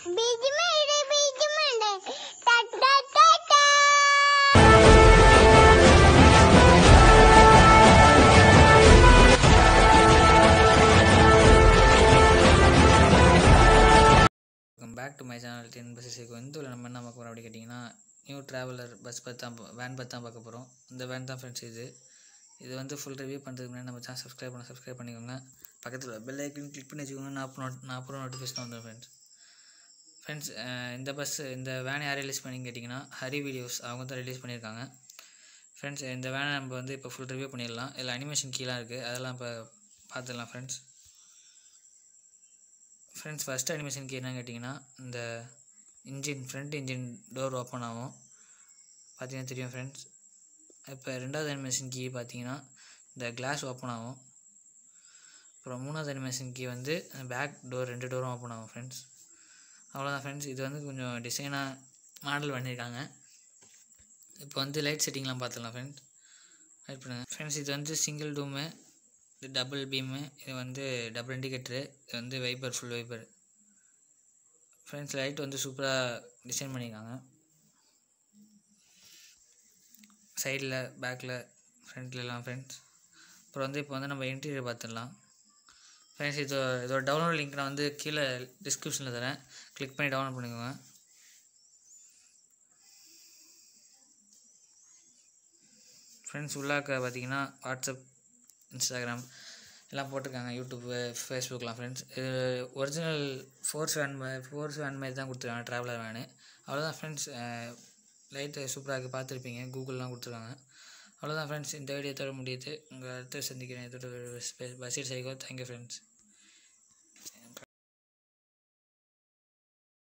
ബീജുമുണ്ട് ബീജുമുണ്ട് ട ട ട ട welcome back to my channel ten bus இப்போ வந்து நம்ம என்ன பார்க்க போகிறோம் அப்படி கேட்டிங்கன்னா நியூ ட்ராவலர் பஸ் பற்றி தான் வேன் பற்றி தான் பார்க்க போகிறோம் இந்த வேன் தான் ஃப்ரெண்ட்ஸ் இது இது வந்து ஃபுல் ரிவ்யூ பண்ணுறதுக்கு முன்னாடி நம்ம சேனல் சப்ஸ்கிரைப் பண்ண சப்ஸ்கிரைப் பண்ணிக்கோங்க பக்கத்தில் பெல் ஐக்கன் கிளிக் பண்ணி வச்சுக்கோங்க நான் அப்புறம் நோட் நான் அப்புறம் நோட்டிஃபிகேஷன் வந்துடும் ஃப்ரெண்ட்ஸ் ஃப்ரெண்ட்ஸ் இந்த பஸ் இந்த வேன் யார் ரிலீஸ் பண்ணின்னு கேட்டிங்கன்னா ஹரி வீடியோஸ் அவங்க தான் ரிலீஸ் பண்ணியிருக்காங்க ஃப்ரெண்ட்ஸ் இந்த வேனை நம்ம வந்து இப்போ ஃபுல் ரிவ்யூ பண்ணிடலாம் இதில் அனிமேஷன் கீழே இருக்குது அதெல்லாம் இப்போ பார்த்துடலாம் friends friends first animation key என்னன்னு கேட்டிங்கன்னா இந்த engine front engine door open ஆகும் பார்த்தீங்கன்னா தெரியும் ஃப்ரெண்ட்ஸ் இப்போ ரெண்டாவது அனிமேஷன் கீ பார்த்தீங்கன்னா இந்த கிளாஸ் ஓப்பன் ஆகும் அப்புறம் மூணாவது அனிமேஷன் கீ வந்து பேக் டோர் ரெண்டு டோரும் ஓப்பன் ஆகும் ஃப்ரெண்ட்ஸ் அவ்வளோதான் ஃப்ரெண்ட்ஸ் இது வந்து கொஞ்சம் டிசைனாக மாடல் பண்ணியிருக்காங்க இப்போ வந்து லைட் செட்டிங்லாம் பார்த்துக்கலாம் ஃப்ரெண்ட்ஸ் வெயிட் பண்ணுங்கள் ஃப்ரெண்ட்ஸ் இது வந்து சிங்கிள் டூமு இது டபுள் பீமு இது வந்து டபுள் இண்டிகேட்டரு இது வந்து wiper full wiper friends light வந்து சூப்பராக டிசைன் பண்ணியிருக்காங்க சைடில் பேக்கில் ஃப்ரண்ட்லலாம் ஃப்ரெண்ட்ஸ் அப்புறம் வந்து இப்போ வந்து நம்ம இன்டீரியர் பார்த்துடலாம் ஃப்ரெண்ட்ஸ் இது இதோட டவுன்லோட் லிங்க் நான் வந்து கீழே டிஸ்கிரிப்ஷனில் தரேன் கிளிக் பண்ணி டவுன்லோட் பண்ணிக்கோங்க ஃப்ரெண்ட்ஸ் உள்ளாக்க பார்த்தீங்கன்னா வாட்ஸ்அப் இன்ஸ்டாகிராம் எல்லாம் போட்டிருக்காங்க யூடியூப்பு ஃபேஸ்புக்லாம் ஃப்ரெண்ட்ஸ் இது original force van force van மாதிரி தான் கொடுத்துருக்காங்க ட்ராவலர் வேனு அவ்வளோதான் ஃப்ரெண்ட்ஸ் லைட்டு சூப்பராக இருக்குது பார்த்துருப்பீங்க கூகுள்லாம் கொடுத்துருக்காங்க அவ்வளோதான் ஃப்ரெண்ட்ஸ் இந்த வீடியோ தர முடியுது உங்கள் அடுத்து சந்திக்கிறேன் இதோட பசீர் சைகோ தேங்க்யூ ஃப்ரெண்ட்ஸ்